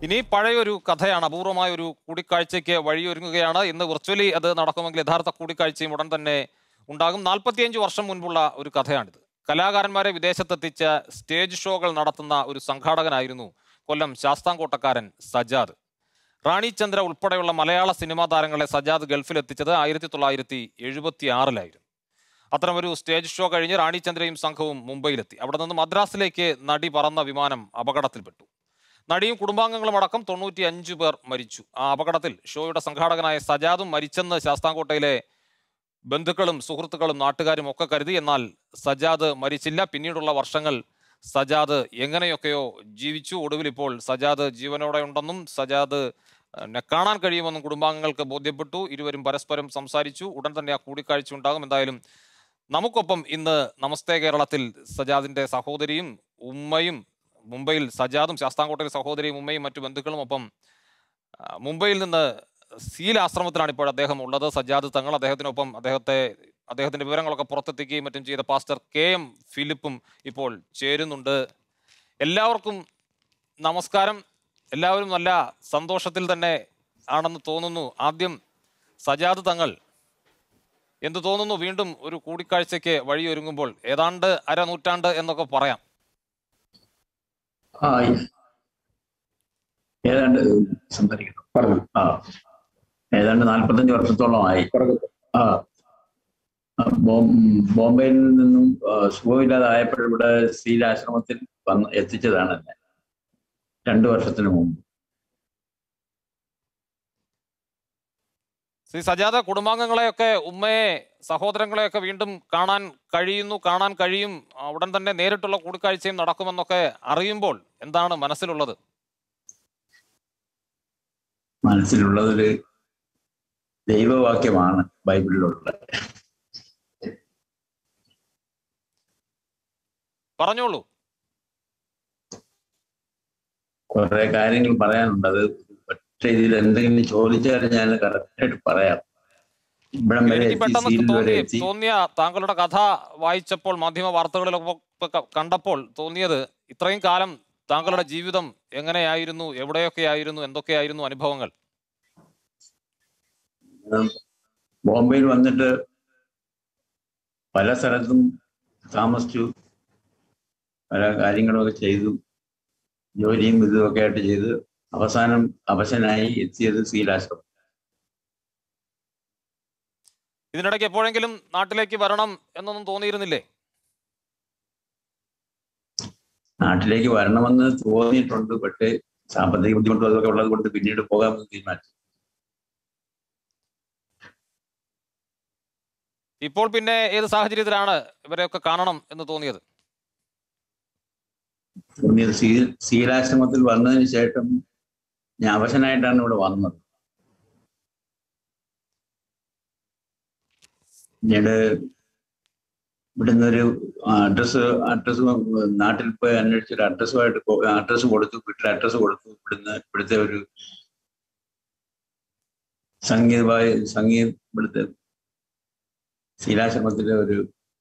ഇനി പഴയൊരു കഥയാണ് അപൂർവമായ ഒരു കൂടിക്കാഴ്ചയ്ക്ക് വഴിയൊരുങ്ങുകയാണ് ഇന്ന് വിർച്വലി അത് നടക്കുമെങ്കിൽ യഥാർത്ഥ കൂടിക്കാഴ്ചയും ഉടൻ തന്നെ ഉണ്ടാകും നാൽപ്പത്തിയഞ്ച് വർഷം മുൻപുള്ള ഒരു കഥയാണിത് കലാകാരന്മാരെ വിദേശത്തെത്തിച്ച സ്റ്റേജ് ഷോകൾ നടത്തുന്ന ഒരു സംഘാടകനായിരുന്നു കൊല്ലം ശാസ്താംകോട്ടക്കാരൻ സജാദ് റാണി ചന്ദ്ര ഉൾപ്പെടെയുള്ള മലയാള സിനിമാ താരങ്ങളെ സജാദ് ഗൾഫിലെത്തിച്ചത് ആയിരത്തി തൊള്ളായിരത്തി എഴുപത്തി ആറിലായിരുന്നു അത്തരമൊരു സ്റ്റേജ് ഷോ കഴിഞ്ഞ് റാണി ചന്ദ്രയും സംഘവും മുംബൈയിലെത്തി അവിടെ നിന്ന് മദ്രാസിലേക്ക് നടി പറന്ന വിമാനം അപകടത്തിൽപ്പെട്ടു നടിയും കുടുംബാംഗങ്ങളും അടക്കം തൊണ്ണൂറ്റി അഞ്ച് പേർ മരിച്ചു ആ അപകടത്തിൽ ഷോയുടെ സംഘാടകനായ സജാദും മരിച്ചെന്ന് ശാസ്താംകോട്ടയിലെ ബന്ധുക്കളും സുഹൃത്തുക്കളും നാട്ടുകാരും ഒക്കെ കരുതി എന്നാൽ സജാദ് മരിച്ചില്ല പിന്നീടുള്ള വർഷങ്ങൾ സജാദ് എങ്ങനെയൊക്കെയോ ജീവിച്ചു ഒടുവിൽ ഇപ്പോൾ സജാദ് ജീവനോടെ ഉണ്ടെന്നും സജാദ് എന്നെ കാണാൻ കഴിയുമെന്നും കുടുംബാംഗങ്ങൾക്ക് ബോധ്യപ്പെട്ടു ഇരുവരും പരസ്പരം സംസാരിച്ചു ഉടൻ തന്നെ ആ കൂടിക്കാഴ്ച ഉണ്ടാകും എന്തായാലും നമുക്കൊപ്പം ഇന്ന് നമസ്തേ കേരളത്തിൽ സജാദിന്റെ സഹോദരിയും ഉമ്മയും മുംബൈയിൽ സജാദും ശാസ്താംകോട്ടയിൽ സഹോദരിയും ഉമ്മയും മറ്റു ബന്ധുക്കളും ഒപ്പം ആ, മുംബൈയിൽ നിന്ന് സീൽ ആശ്രമത്തിലാണ് ഇപ്പോൾ അദ്ദേഹം ഉള്ളത് സജാദ് തങ്ങൾ അദ്ദേഹത്തിനൊപ്പം അദ്ദേഹത്തെ അദ്ദേഹത്തിന്റെ വിവരങ്ങളൊക്കെ പുറത്തെത്തിക്കുകയും മറ്റും ചെയ്ത പാസ്റ്റർ കെ എം ഫിലിപ്പും ഇപ്പോൾ ചേരുന്നുണ്ട് എല്ലാവർക്കും നമസ്കാരം എല്ലാവരും നല്ല സന്തോഷത്തിൽ തന്നെ ആണെന്ന് തോന്നുന്നു ആദ്യം സജാദ് തങ്ങൾ എന്ത് തോന്നുന്നു വീണ്ടും ഒരു കൂടിക്കാഴ്ചയ്ക്ക് വഴിയൊരുങ്ങുമ്പോൾ ഏതാണ്ട് അരനൂറ്റാണ്ട് എന്നൊക്കെ പറയാം ആ ഏതാണ്ട് സംസാരിക്കണം പറഞ്ഞു ആ ഏതാണ്ട് നാൽപ്പത്തഞ്ച് വർഷത്തോളമായി ആ ആ, ബോം- ബോംബെയിൽ നിന്നും ആ, സുഖമില്ലാതായപ്പോൾ ഇവിടെ ശീലാശ്രമത്തിൽ വന്ന് എത്തിച്ചതാണ് എന്നെ രണ്ടു വർഷത്തിന് മുമ്പ് ശ്രീ സജാദ കുടുംബാംഗങ്ങളെയൊക്കെ ഉമ്മയെ സഹോദരങ്ങളെയൊക്കെ വീണ്ടും കാണാൻ കഴിയുന്നു കാണാൻ കഴിയും ആ, ഉടൻ തന്നെ നേരിട്ടുള്ള കൂടിക്കാഴ്ചയും നടക്കുമെന്നൊക്കെ അറിയുമ്പോൾ എന്താണ് മനസ്സിലുള്ളത് മനസ്സിലുള്ളതൊരു ദൈവവാക്യമാണ് ബൈബിളിലുള്ളത് പറഞ്ഞോളൂ കുറെ കാര്യങ്ങൾ പറയാനുണ്ട് അത് ഒറ്റ ഇതിൽ എന്തെങ്കിലും ചോദിച്ചാൽ ഞാൻ കറക്റ്റായിട്ട് പറയാം ഇവിടം വരെ എനിക്ക് എത്തി പെട്ടെന്ന് സീൽ വരെ തോന്നി എത്തി തോന്നിയ താങ്കളുടെ കഥ വായിച്ചപ്പോൾ മാധ്യമ വാർത്തകളിലൊക്കെ ക- കണ്ടപ്പോൾ തോന്നിയത് ഇത്രയും കാലം താങ്കളുടെ ജീവിതം എങ്ങനെയായിരുന്നു എവിടെയൊക്കെയായിരുന്നു എന്തൊക്കെയായിരുന്നു അനുഭവങ്ങൾ ബോംബെയിൽ വന്നിട്ട് പല സ്ഥലത്തും താമസിച്ചു പല കാര്യങ്ങളുമൊക്കെ ചെയ്തു ജോലിയും ഇതുമൊക്കെ ആയിട്ട് ചെയ്ത് അവസാനം അവശനായി എത്തിയത് സീലാശ്രമം ഇതിനിടയ്ക്ക് എപ്പോഴെങ്കിലും നാട്ടിലേക്ക് വരണം എന്നൊന്നും തോന്നിയിരുന്നില്ലേ നാട്ടിലേക്ക് വരണമെന്ന് തോന്നിയിട്ടുണ്ട് പക്ഷേ സാമ്പത്തിക ബുദ്ധിമുട്ടും അതൊക്കെ ഉള്ളത് കൊണ്ട് പിന്നീട് പോകാമെന്ന് തീരുമാനിച്ചു ഇപ്പോൾ പിന്നെ ഏത് സാഹചര്യത്തിലാണ് ഇവരെയൊക്കെ കാണണം എന്ന് തോന്നിയത് തോന്നിയത് സീ സീലാശ്രമത്തിൽ വന്നതിന് ശേഷം ഞാൻ അവശനായിട്ടാണ് ഇവിടെ വന്നത് പിന്നീട് ഇവിടുന്ന് ഒരു അഡ്രസ് അഡ്രസ് നാട്ടിൽ പോയി അന്വേഷിച്ചൊരു അഡ്രസ്സുമായിട്ട് അഡ്രസ് കൊടുത്തു വീട്ടിൽ അഡ്രസ് കൊടുത്തു ഇവിടുന്ന് ഇവിടുത്തെ ഒരു സംഗീതമായി സംഗീത ഇവിടുത്തെ ശീലാശ്രമത്തിലെ ഒരു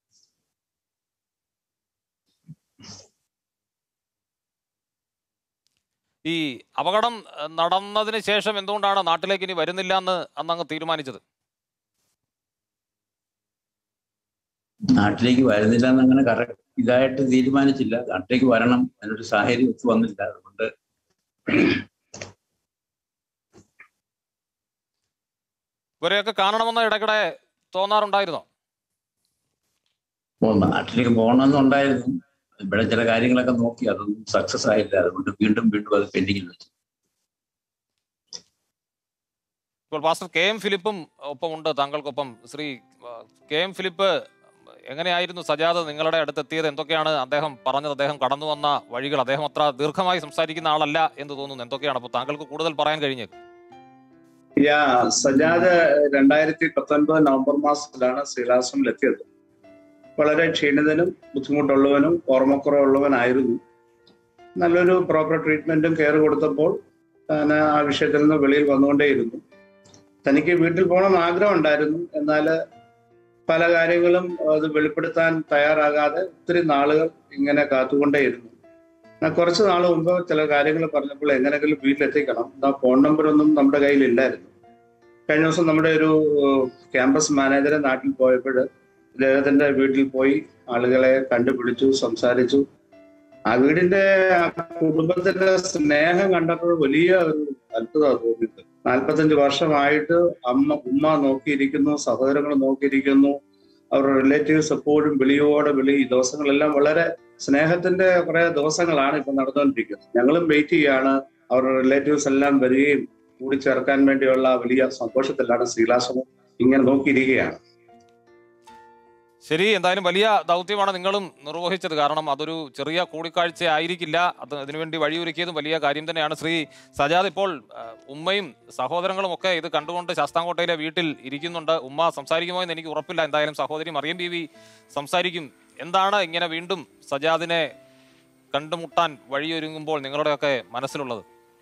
ഈ അപകടം ഏഹ്, നടന്നതിന് ശേഷം എന്തുകൊണ്ടാണ് നാട്ടിലേക്ക് ഇനി വരുന്നില്ല എന്ന് അന്ന് അങ്ങ് തീരുമാനിച്ചത് നാട്ടിലേക്ക് വരുന്നില്ല എന്ന് അങ്ങനെ കറക്റ്റ് ഇതായിട്ട് തീരുമാനിച്ചില്ല നാട്ടിലേക്ക് വരണം എന്നൊരു സാഹചര്യം ഒത്തു വന്നില്ല അതുകൊണ്ട് ഇവരെയൊക്കെ കാണണമെന്ന് ഇടയ്ക്കിടെ തോന്നാറുണ്ടായിരുന്നോ പോ- നാട്ടിലേക്ക് പോകണമെന്നുണ്ടായിരുന്നു ഇവിടെ ചില കാര്യങ്ങളൊക്കെ നോക്കി അതൊന്നും സക്സസ് ആയില്ല അതുകൊണ്ട് വീണ്ടും വീണ്ടും അത് പെൻഡിങ്ങിൽ വെച്ചു ഇപ്പോൾ പാസ്റ്റർ കെ എം ഫിലിപ്പും ഒപ്പമുണ്ട് താങ്കൾക്കൊപ്പം ശ്രീ ആ, കെ എം ഫിലിപ്പ് എങ്ങനെയായിരുന്നു സജാദ് നിങ്ങളുടെ അടുത്തെത്തിയത് എന്തൊക്കെയാണ് അദ്ദേഹം പറഞ്ഞത് അദ്ദേഹം കടന്നു വന്ന വഴികൾ അദ്ദേഹം അത്ര ദീർഘമായി സംസാരിക്കുന്ന ആളല്ല എന്ന് തോന്നുന്നു എന്തൊക്കെയാണ് അപ്പോൾ താങ്കൾക്ക് കൂടുതൽ പറയാൻ കഴിഞ്ഞേക്കും യാ സജാദ് രണ്ടായിരത്തി പത്തൊൻപത് നവംബർ മാസത്തിലാണ് ശ്രീലാശ്രമിലെത്തിയത് വളരെ ക്ഷീണിതനും ബുദ്ധിമുട്ടുള്ളവനും ഓർമ്മക്കുറവുള്ളവനായിരുന്നു നല്ലൊരു പ്രോപ്പർ ട്രീറ്റ്മെന്റും കെയർ കൊടുത്തപ്പോൾ താൻ ആ വിഷയത്തിൽ നിന്ന് വെളിയിൽ വന്നുകൊണ്ടേയിരുന്നു തനിക്ക് വീട്ടിൽ പോകണമെന്ന് ആഗ്രഹം ഉണ്ടായിരുന്നു എന്നാൽ പല കാര്യങ്ങളും അത് വെളിപ്പെടുത്താൻ തയ്യാറാകാതെ ഒത്തിരി നാളുകൾ ഇങ്ങനെ കാത്തുകൊണ്ടേയിരുന്നു ഞാൻ കുറച്ച് നാൾ മുമ്പ് ചില കാര്യങ്ങൾ പറഞ്ഞപ്പോൾ എങ്ങനെയെങ്കിലും വീട്ടിലെത്തിക്കണം ആ ഫോൺ നമ്പർ ഒന്നും നമ്മുടെ കയ്യിൽ ഇല്ലായിരുന്നു കഴിഞ്ഞ ദിവസം നമ്മുടെ ഒരു ക്യാമ്പസ് മാനേജറെ നാട്ടിൽ പോയപ്പോൾ ഇദ്ദേഹത്തിന്റെ വീട്ടിൽ പോയി ആളുകളെ കണ്ടുപിടിച്ചു സംസാരിച്ചു ആ വീടിന്റെ ആ കുടുംബത്തിന്റെ സ്നേഹം കണ്ടപ്പോൾ വലിയ ഒരു അത്ഭുതമാണ് തോന്നിയത് നാൽപ്പത്തഞ്ച് വർഷമായിട്ട് അമ്മ ഉമ്മ നോക്കിയിരിക്കുന്നു സഹോദരങ്ങൾ നോക്കിയിരിക്കുന്നു അവരുടെ റിലേറ്റീവ്സ് എപ്പോഴും വിളിയോടെ വിളി ഈ ദിവസങ്ങളെല്ലാം വളരെ സ്നേഹത്തിന്റെ കുറെ ദിവസങ്ങളാണ് ഇപ്പൊ നടന്നുകൊണ്ടിരിക്കുന്നത് ഞങ്ങളും വെയിറ്റ് ചെയ്യാണ് അവരുടെ റിലേറ്റീവ്സ് എല്ലാം വരികയും കൂടിച്ചേർക്കാൻ വേണ്ടിയുള്ള വലിയ സന്തോഷത്തിലാണ് ശ്രീലാസവും ഇങ്ങനെ നോക്കിയിരിക്കുകയാണ് ശരി എന്തായാലും വലിയ ദൗത്യമാണ് നിങ്ങളും നിർവഹിച്ചത് കാരണം അതൊരു ചെറിയ കൂടിക്കാഴ്ച ആയിരിക്കില്ല അത് അതിനുവേണ്ടി വഴിയൊരുക്കിയതും വലിയ കാര്യം തന്നെയാണ് ശ്രീ സജാദ് ഇപ്പോൾ ആ, ഉമ്മയും സഹോദരങ്ങളും ഒക്കെ ഇത് കണ്ടുകൊണ്ട് ശാസ്താംകോട്ടയിലെ വീട്ടിൽ ഇരിക്കുന്നുണ്ട് ഉമ്മ സംസാരിക്കുമോ എന്ന് എനിക്ക് ഉറപ്പില്ല എന്തായാലും സഹോദരി മറിയം ബീവി സംസാരിക്കും എന്താണ് ഇങ്ങനെ വീണ്ടും സജാദിനെ കണ്ടുമുട്ടാൻ വഴിയൊരുങ്ങുമ്പോൾ നിങ്ങളുടെയൊക്കെ മനസ്സിലുള്ളത്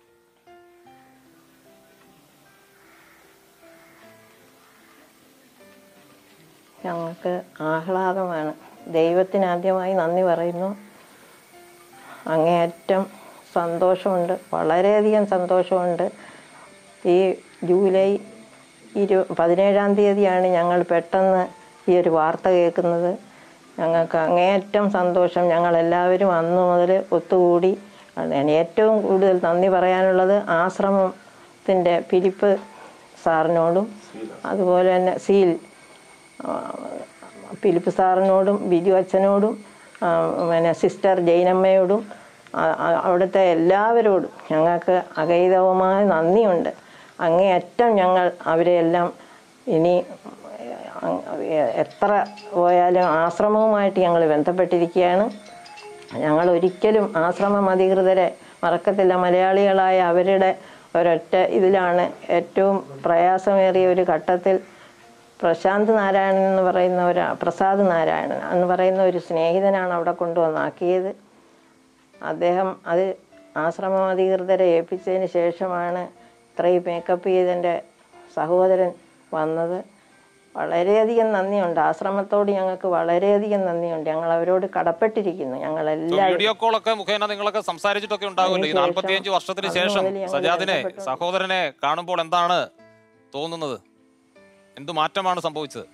ഞങ്ങൾക്ക് ആഹ്ലാദമാണ് ദൈവത്തിന് ആദ്യമായി നന്ദി പറയുന്നു അങ്ങേയറ്റം സന്തോഷമുണ്ട് വളരെയധികം സന്തോഷമുണ്ട് ഈ ജൂലൈ ഇരു പതിനേഴാം തീയതിയാണ് ഞങ്ങൾ പെട്ടെന്ന് ഈ ഒരു വാർത്ത കേൾക്കുന്നത് ഞങ്ങൾക്ക് അങ്ങേയറ്റം സന്തോഷം ഞങ്ങളെല്ലാവരും അന്ന് മുതൽ ഒത്തുകൂടി ഞാൻ ഏറ്റവും കൂടുതൽ നന്ദി പറയാനുള്ളത് ആശ്രമത്തിൻ്റെ ഫിലിപ്പ് സാറിനോടും അതുപോലെ തന്നെ സീൽ ആ, ഫിലിപ്പ് സാറിനോടും ബിജു അച്ഛനോടും ആ, പിന്നെ സിസ്റ്റർ ജൈനമ്മയോടും ആ, ആ, അവിടുത്തെ എല്ലാവരോടും ഞങ്ങൾക്ക് അഗൈതവമായ നന്ദിയുണ്ട് അങ്ങേയറ്റം ഞങ്ങൾ അവരെയെല്ലാം ഇനി അ- എത്ര പോയാലും ആശ്രമവുമായിട്ട് ഞങ്ങൾ ബന്ധപ്പെട്ടിരിക്കുകയാണ് ഞങ്ങൾ ഒരിക്കലും ആശ്രമം അധികൃതരെ മറക്കത്തില്ല മലയാളികളായ അവരുടെ ഒരൊറ്റ ഇതിലാണ് ഏറ്റവും പ്രയാസമേറിയ ഒരു ഘട്ടത്തിൽ പ്രശാന്ത് നാരായണൻ എന്ന് പറയുന്ന ഒരു പ്രസാദ് നാരായണൻ എന്ന് പറയുന്ന ഒരു സ്നേഹിതനാണ് അവിടെ കൊണ്ടുവന്നാക്കിയത് അദ്ദേഹം അത് ആശ്രമം അധികൃതരെ ഏൽപ്പിച്ചതിന് ശേഷമാണ് ഇത്രയും മേക്കപ്പ് ചെയ്തെൻ്റെ സഹോദരൻ വന്നത് വളരെയധികം നന്ദിയുണ്ട് ആശ്രമത്തോട് ഞങ്ങൾക്ക് വളരെയധികം നന്ദിയുണ്ട് ഞങ്ങൾ അവരോട് കടപ്പെട്ടിരിക്കുന്നു ഞങ്ങളെല്ലാവരും വീഡിയോ കോൾ ഒക്കെ മുഖേന നിങ്ങളൊക്കെ സംസാരിച്ചിട്ടൊക്കെ ഉണ്ടാകുമല്ലോ ഈ അതിനുശേഷം നാൽപ്പത്തിയഞ്ച് വർഷത്തിന് അന്ന് ശേഷം മുതൽ ഞങ്ങൾ സജാദിനെ ബന്ധപ്പെട്ടു. സഹോദരനെ കാണുമ്പോൾ എന്താണ് തോന്നുന്നത് എന്തു മാറ്റമാണ് സംഭവിച്ചത്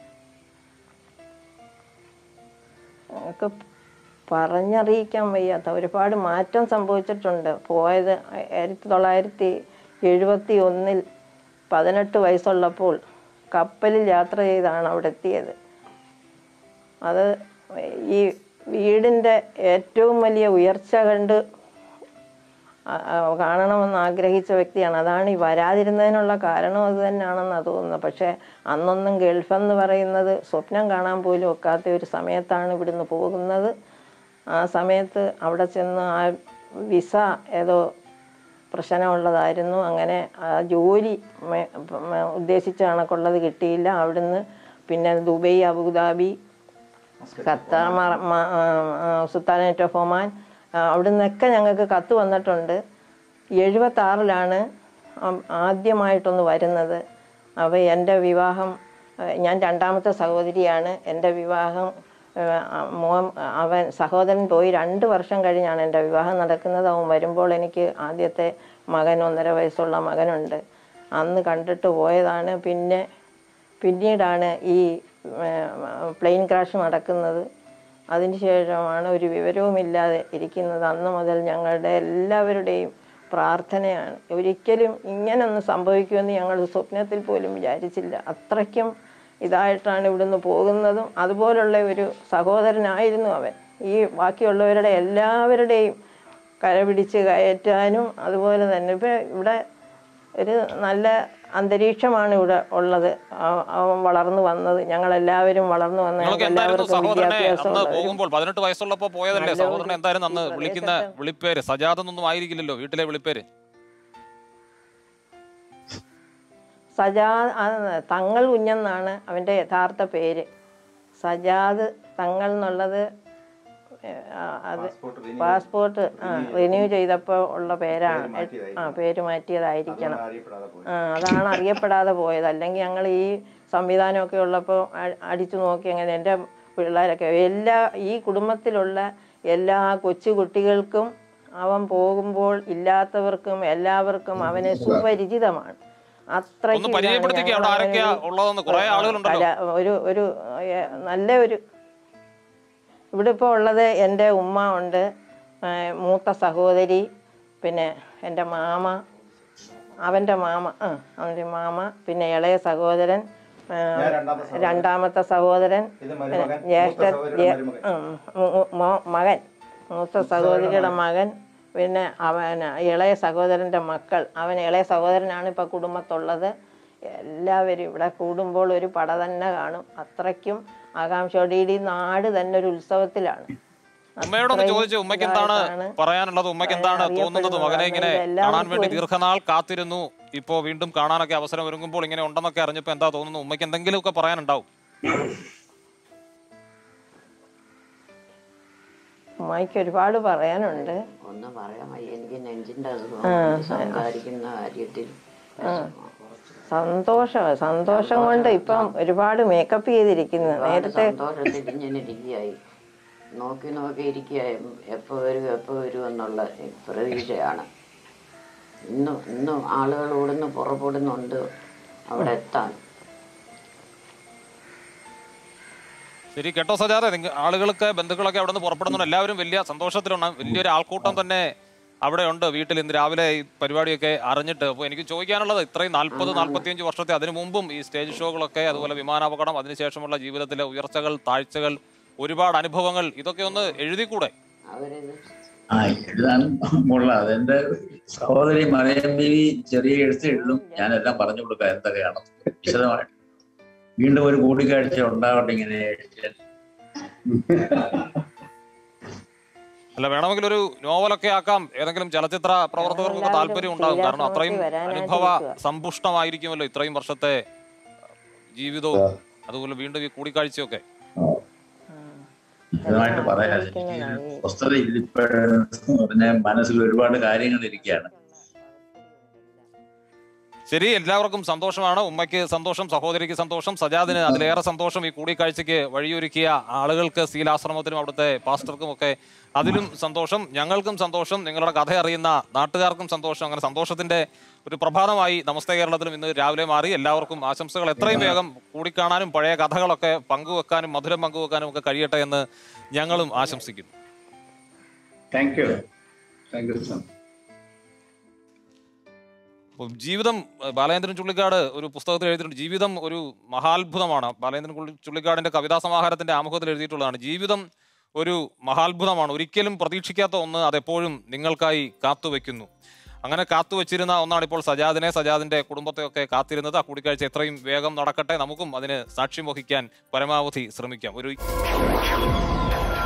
ഞങ്ങൾക്ക് പറഞ്ഞറിയിക്കാൻ വയ്യാത്ത ഒരുപാട് മാറ്റം സംഭവിച്ചിട്ടുണ്ട് പോയത് ആയിരത്തി തൊള്ളായിരത്തി എഴുപത്തി ഒന്നിൽ പതിനെട്ട് വയസ്സുള്ളപ്പോൾ കപ്പലിൽ യാത്ര ചെയ്താണ് അവിടെ എത്തിയത് അത് ഈ വീടിൻ്റെ ഏറ്റവും വലിയ ഉയർച്ച കണ്ട് ആ- ആ കാണണമെന്ന് ആഗ്രഹിച്ച വ്യക്തിയാണ് അതാണ് ഈ വരാതിരുന്നതിനുള്ള കാരണം അത് തന്നെയാണെന്നാണ് തോന്നുന്നത് പക്ഷേ അന്നൊന്നും ഗൾഫ് എന്ന് പറയുന്നത് സ്വപ്നം കാണാൻ പോലും ഒക്കാത്ത ഒരു സമയത്താണ് ഇവിടുന്ന് പോകുന്നത് ആ സമയത്ത് അവിടെ ചെന്ന് ആ വിസ ഏതോ പ്രശ്നമുള്ളതായിരുന്നു അങ്ങനെ ആ ജോലി മെ- മ- ഉദ്ദേശിച്ച കണക്കുള്ളത് കിട്ടിയില്ല അവിടുന്ന് പിന്നെ ദുബൈ അബുദാബി ഖത്തർ മ- മ- ആ, ആ, സുൽത്താനേറ്റ് ഓഫ് ഒമാൻ ആ, അവിടുന്നൊക്കെ ഞങ്ങൾക്ക് കത്ത് വന്നിട്ടുണ്ട് എഴുപത്തി ആറിലാണ് ആദ്യമായിട്ടൊന്ന് വരുന്നത് അപ്പോൾ എൻ്റെ വിവാഹം ആ, ഞാൻ രണ്ടാമത്തെ സഹോദരിയാണ് എൻ്റെ വിവാഹം ആ, ആ, മോൻ അവൻ സഹോദരൻ പോയി രണ്ട് വർഷം കഴിഞ്ഞാണ് എൻ്റെ വിവാഹം നടക്കുന്നത് അവൻ വരുമ്പോൾ എനിക്ക് ആദ്യത്തെ മകൻ ഒന്നര വയസ്സുള്ള മകനുണ്ട് അന്ന് കണ്ടിട്ട് പോയതാണ് പിന്നെ പിന്നീടാണ് ഈ പ്ലെയിൻ ക്രാഷ് നടക്കുന്നത് അതിനുശേഷമാണ് ഒരു വിവരവുമില്ലാതെ ഇരിക്കുന്നത് അന്ന് മുതൽ ഞങ്ങളുടെ എല്ലാവരുടെയും പ്രാർത്ഥനയാണ് ഒരിക്കലും ഇങ്ങനൊന്നും സംഭവിക്കുമെന്ന് ഞങ്ങൾ സ്വപ്നത്തിൽ പോലും വിചാരിച്ചില്ല അത്രയ്ക്കും ഇതായിട്ടാണ് ഇവിടുന്ന് പോകുന്നതും അതുപോലുള്ള ഒരു സഹോദരനായിരുന്നു അവൻ ഈ ബാക്കിയുള്ളവരുടെ എല്ലാവരുടെയും കരപിടിച്ച് കയറ്റാനും അതുപോലെ തന്നെ ഇപ്പം ഇവിടെ ഒരു നല്ല അന്തരീക്ഷമാണ് ഇവിടെ ഉള്ളത് ആ- അവൻ വളർന്നു വന്നത് ഞങ്ങളെല്ലാവരും വളർന്നു വന്ന നിങ്ങൾക്ക് ഞങ്ങൾക്ക് എന്തായിരുന്നു എല്ലാവർക്കും സഹോദരനെ വിദ്യാഭ്യാസം അന്ന് ഉള്ളവരും പോകുമ്പോൾ പതിനെട്ട് വയസ്സുള്ളപ്പോ പോയതല്ലേ നല്ലൊരു സഹോദരൻ എന്തായിരുന്നു അന്ന് ഈ വിളിക്കുന്ന പ്രദേശത്ത് വിളിപ്പേര് സജാദെന്നൊന്നും ആയിരിക്കില്ലല്ലോ വീട്ടിലെ വിളിപ്പേര് സജാദ് ആ, തങ്ങൾ കുഞ്ഞെന്നാണ് അവൻ്റെ യഥാർത്ഥ പേര് സജാദ് തങ്ങൾ എന്നുള്ളത് ഏ, ആ, അത് പാസ്പോർട്ട് ആ റിന്യൂ ചെയ്തപ്പോൾ ഉള്ള പേരാണ് ആ പേര് മാറ്റിയതായിരിക്കണം ആ അതാണ് അറിയപ്പെടാതെ പോയത് അല്ലെങ്കിൽ ഞങ്ങൾ ഈ സംവിധാനമൊക്കെ ഉള്ളപ്പോൾ അടിച്ചു നോക്കി അങ്ങനെ എൻ്റെ പിള്ളേരൊക്കെ എല്ലാ ഈ കുടുംബത്തിലുള്ള എല്ലാ കൊച്ചു കുട്ടികൾക്കും അവൻ പോകുമ്പോൾ ഇല്ലാത്തവർക്കും എല്ലാവർക്കും അവന് സുപരിചിതമാണ് അത്രയ്ക്ക് ഒന്ന് പരിചയപ്പെടുത്തിക്കുക അവിടെ ആരൊക്കെയാ ഉള്ളതെന്ന് കുറെ ആളുകളുണ്ടല്ലോ കല- ഒരു ഒരു ഏ, നല്ല ഒരു ഇവിടെ ഇപ്പോൾ ഉള്ളത് എൻ്റെ ഉമ്മ ഉണ്ട് ഏ, മൂത്ത സഹോദരി പിന്നെ എൻ്റെ മാമ അവൻ്റെ മാമ ആ അവൻ്റെ മാമ പിന്നെ ഇളയ സഹോദരൻ ഏ, രണ്ടാമത്തെ സഹോദരൻ പിന്നെ ജ്യേഷ്ഠ ജ്യേ- ഉം, മു- മോ- മകൻ മൂത്ത സഹോദരിയുടെ മകൻ പിന്നെ അവൻ ഇളയ സഹോദരൻ്റെ മക്കൾ അവൻ ഇളയ സഹോദരനാണ് ഇപ്പം കുടുംബത്തുള്ളത് എല്ലാവരും ഇവിടെ കൂടുമ്പോൾ ഒരു പട തന്നെ കാണും അത്രയ്ക്കും ആകാംക്ഷയോടെ ഈ നാട് തന്നെ ഒരു ഉത്സവത്തിലാണ് ഉമ്മയോടൊന്ന് അത്രയും ചോദിച്ചു ഉമ്മയ്ക്ക് എന്താണ് ഇതായിട്ടാണ് പറയാനുള്ളത് ഉമ്മയ്ക്ക് എന്താണ് തോന്നുന്നത് മകനെ ഇങ്ങനെ അറിയപ്പെടുന്നത്. കാണാൻ വേണ്ടി എല്ലാവർക്കും ദീർഘനാൾ കാത്തിരുന്നു ഇപ്പോ വീണ്ടും കാണാനൊക്കെ അവസരം ഒരുങ്ങുമ്പോൾ ഇങ്ങനെ ഉണ്ടെന്നൊക്കെ അറിഞ്ഞപ്പോ എന്താ തോന്നുന്നു ഉമ്മയ്ക്ക് എന്തെങ്കിലുമൊക്കെ പറയാനുണ്ടാവും ഉമ്മയ്ക്ക് ഒരുപാട് പറയാനുണ്ട് ഒന്നും പറയാൻ വയ്യ എനിക്ക് നെഞ്ചിന്റെ അസുഖം സംസാരിക്കുന്ന കാര്യത്തിൽ സന്തോഷം സന്തോഷം കൊണ്ട് ഇപ്പം ഒരുപാട് മേക്കപ്പ് ചെയ്തിരിക്കുന്നു നേരത്തെ സന്തോഷത്തിൽ ഇങ്ങനെ ഇരിക്കുകയായി നോക്കി നോക്കി ഇരിക്കുകയായി എപ്പോ വരും എപ്പോ വരും എന്നുള്ള പ്രതീക്ഷയാണ് ഇന്നും ഇന്നും ആളുകൾ ഇവിടുന്ന് പുറപ്പെടുന്നുണ്ട് അവിടെ എത്താൻ ശരി കേട്ടോ സജാതെ നിങ്ങ- ആളുകൾക്ക് ബന്ധുക്കളൊക്കെ അവിടെ നിന്ന് പുറപ്പെടുന്നുണ്ട് എല്ലാവരും വലിയ സന്തോഷത്തിലാണ് വലിയൊരു ആൾക്കൂട്ടം തന്നെ അവിടെ ഉണ്ട് വീട്ടിൽ ഇന്ന് രാവിലെ ഈ പരിപാടിയൊക്കെ അറിഞ്ഞിട്ട് അപ്പോൾ എനിക്ക് ചോദിക്കാനുള്ളത് ഇത്രയും നാൽപ്പത് നാൽപ്പത്തിയഞ്ച് വർഷത്തെ അതിനു മുമ്പും ഈ സ്റ്റേജ് ഷോകളൊക്കെ അതുപോലെ വിമാനാപകടം അതിനുശേഷമുള്ള ജീവിതത്തിലെ ഉയർച്ചകൾ താഴ്ചകൾ ഒരുപാട് അനുഭവങ്ങൾ ഇതൊക്കെ ഒന്ന് എഴുതിക്കൂടെ അവരിത് ആ എഴുതാൻ കൊള്ളാം അതെന്റെ സഹോദരി മറിയം ബീവി ചെറിയ എഴുത്ത് എഴുതും ഞാനെല്ലാം പറഞ്ഞു കൊടുക്കാം എന്തൊക്കെയാണ് വിശദമായിട്ട് വീണ്ടും ഒരു കൂടിക്കാഴ്ച ഉണ്ടാവട്ടെ ഇങ്ങനെ എഴുതിയാൽ. അല്ല വേണമെങ്കിൽ ഒരു നോവലൊക്കെ ആക്കാം ഏതെങ്കിലും ചലച്ചിത്ര പ്രവർത്തകർക്കൊക്കെ താല്പര്യം ഉണ്ടാകും കാരണം അത്രയും അനുഭവ സമ്പുഷ്ടമായിരിക്കുമല്ലോ ഇത്രയും വർഷത്തെ ജീവിതവും അതുപോലെ വീണ്ടും ഈ കൂടിക്കാഴ്ചയൊക്കെ വിശദമായിട്ട് പറയാം എനിക്ക് സ്വസ്ഥത ഇപ്പോഴെന്ന് പറഞ്ഞാൽ മനസ്സിൽ ഒരുപാട് കാര്യങ്ങൾ ഇരിക്കുകയാണ് ശരി എല്ലാവർക്കും സന്തോഷമാണ് ഉമ്മയ്ക്ക് സന്തോഷം സഹോദരിക്ക് സന്തോഷം സജാദിന് അതിലേറെ സന്തോഷം ഈ കൂടിക്കാഴ്ചയ്ക്ക് വഴിയൊരുക്കിയ ആളുകൾക്ക് ശീലാശ്രമത്തിനും അവിടുത്തെ പാസ്റ്റർക്കും ഒക്കെ അതിലും സന്തോഷം ഞങ്ങൾക്കും സന്തോഷം നിങ്ങളുടെ കഥ അറിയുന്ന നാട്ടുകാർക്കും സന്തോഷം അങ്ങനെ സന്തോഷത്തിന്റെ ഒരു പ്രഭാതമായി നമസ്തേ കേരളത്തിലും ഇന്ന് രാവിലെ മാറി എല്ലാവർക്കും ആശംസകൾ എത്രയും വേഗം കൂടിക്കാണാനും പഴയ കഥകളൊക്കെ പങ്കുവെക്കാനും മധുരം പങ്കുവെക്കാനും ഒക്കെ കഴിയട്ടെ എന്ന് ഞങ്ങളും ആശംസിക്കുന്നു thank you thank you sir അപ്പോൾ ജീവിതം ഏഹ് ബാലേന്ദ്രൻ ചുള്ളിക്കാട് ഒരു പുസ്തകത്തിൽ എഴുതിയിട്ടുണ്ട് ജീവിതം ഒരു മഹാത്ഭുതമാണ് ബാലേന്ദ്രൻ കുള്ളി- ചുള്ളിക്കാടിന്റെ കവിതാ സമാഹാരത്തിന്റെ ആമുഖത്തിൽ എഴുതിയിട്ടുള്ളതാണ് ജീവിതം ഒരു മഹാത്ഭുതമാണ് ഒരിക്കലും പ്രതീക്ഷിക്കാത്ത ഒന്ന് അതെപ്പോഴും നിങ്ങൾക്കായി കാത്തുവെക്കുന്നു അങ്ങനെ കാത്തുവച്ചിരുന്ന ഒന്നാണ് ഇപ്പോൾ സജാദിനെ സജാദിന്റെ കുടുംബത്തെയൊക്കെ കാത്തിരുന്നത് ആ കൂടിക്കാഴ്ച എത്രയും വേഗം നടക്കട്ടെ നമുക്കും അതിന് സാക്ഷ്യം വഹിക്കാൻ പരമാവധി ശ്രമിക്കാം ഒരു